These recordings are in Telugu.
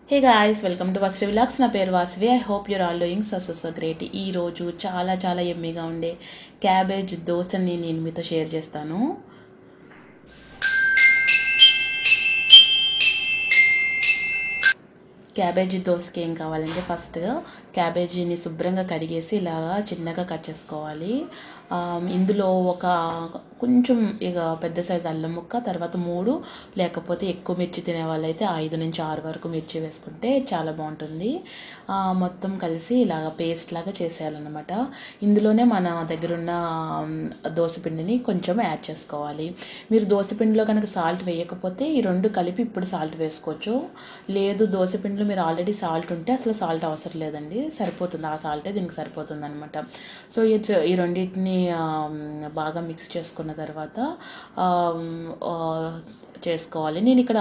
హే గాయస్ వెల్కమ్ టు వస్ట్రీ విలాక్స్ నా పేరు Vasavi I hope you're all doing so so so great ఈరోజు చాలా చాలా ఎమ్మీగా ఉండే క్యాబేజ్ దోశని నేను మీతో షేర్ చేస్తాను క్యాబేజీ దోశకి ఏం కావాలంటే ఫస్ట్ క్యాబేజీని శుభ్రంగా కడిగేసి ఇలాగా చిన్నగా కట్ చేసుకోవాలి ఆ, ఇందులో ఒక కొంచెం ఇక పెద్ద సైజు అల్లం ముక్క తర్వాత మూడు లేకపోతే ఎక్కువ మిర్చి తినే వాళ్ళైతే ఐదు నుంచి ఆరు వరకు మిర్చి వేసుకుంటే చాలా బాగుంటుంది ఆ, మొత్తం కలిసి ఇలాగ పేస్ట్ లాగా చేసేయాలన్నమాట ఇందులోనే మన దగ్గర ఉన్న దోశపిండిని కొంచెం యాడ్ చేసుకోవాలి మీరు దోశపిండిలో కనుక సాల్ట్ వేయకపోతే ఈ రెండు కలిపి ఇప్పుడు సాల్ట్ వేసుకోవచ్చు లేదు దోశపిండిలో మీరు ఆల్రెడీ సాల్ట్ ఉంటే అసలు సాల్ట్ అవసరం లేదండి సరిపోతుంది ఆ సాల్టే దీనికి సరిపోతుంది అనమాట సో ఈ ఈ రెండింటిని ఆ, బాగా మిక్స్ చేసుకున్న తర్వాత ఆ, ఆ, చేసుకోవాలి నేను ఇక్కడ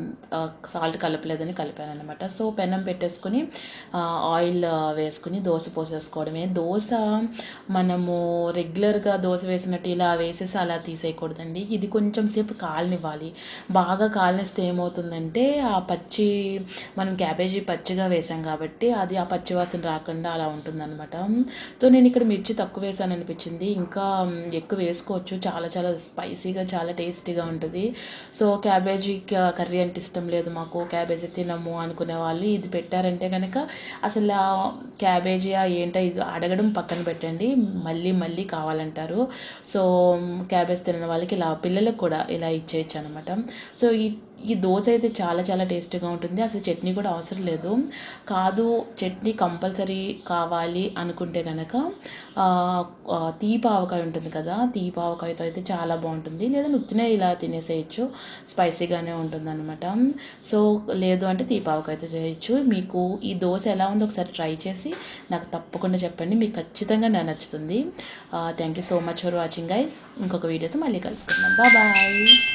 సాల్ట్ కలపలేదని కలిపాను అనమాట సో పెనం పెట్టేసుకుని ఆ, ఆయిల్ వేసుకుని దోశ పోసేసుకోవడమే దోశ మనము రెగ్యులర్గా దోశ వేసినట్టు ఇలా వేసేసి అలా తీసేయకూడదండి ఇది కొంచెం సేపు కాలనివ్వాలి బాగా కాలనిస్తే ఏమవుతుందంటే ఆ పచ్చి మనం క్యాబేజీ పచ్చిగా వేసాం కాబట్టి అది ఆ పచ్చి వాసన రాకుండా అలా ఉంటుందన్నమాట సో నేను ఇక్కడ మిర్చి తక్కువ వేసాను అనిపించింది ఇంకా మ్, ఎక్కువ వేసుకోవచ్చు చాలా చాలా స్పైసీగా చాలా టేస్టీగా ఉంటుంది సో క్యాబేజీ క- కర్రీ అంటే ఇష్టం లేదు మాకు క్యాబేజీ తినము అనుకునే వాళ్ళు ఇది పెట్టారంటే కనుక అసలు ఆ క్యాబేజీ ఆ ఏంటో ఇది అడగడం పక్కన పెట్టండి మళ్ళీ మళ్ళీ కావాలంటారు సో క్యాబేజ్ తినని వాళ్ళకి ఇలా పిల్లలకు కూడా ఇలా ఇచ్చేయచ్చు అనమాట సో ఈ ఈ దోశ అయితే చాలా చాలా టేస్టీగా ఉంటుంది అసలు చట్నీ కూడా అవసరం లేదు కాదు చట్నీ కంపల్సరీ కావాలి అనుకుంటే కనుక ఆ, ఆ, తీపి ఆవకాయ ఉంటుంది కదా తీపి ఆవకాయతో అయితే చాలా బాగుంటుంది లేదా నుత్తినే ఇలా తినేసేయచ్చు స్పైసీగానే ఉంటుంది అనమాట సో లేదు అంటే తీపి ఆవకాయతో చేయొచ్చు మీకు ఈ దోశ ఎలా ఉందో ఒకసారి ట్రై చేసి నాకు తప్పకుండా చెప్పండి మీకు ఖచ్చితంగా నాకు నచ్చుతుంది thank you so much for watching guys ఇంకొక వీడియోతో మళ్ళీ కలుసుకుందాం బాయ్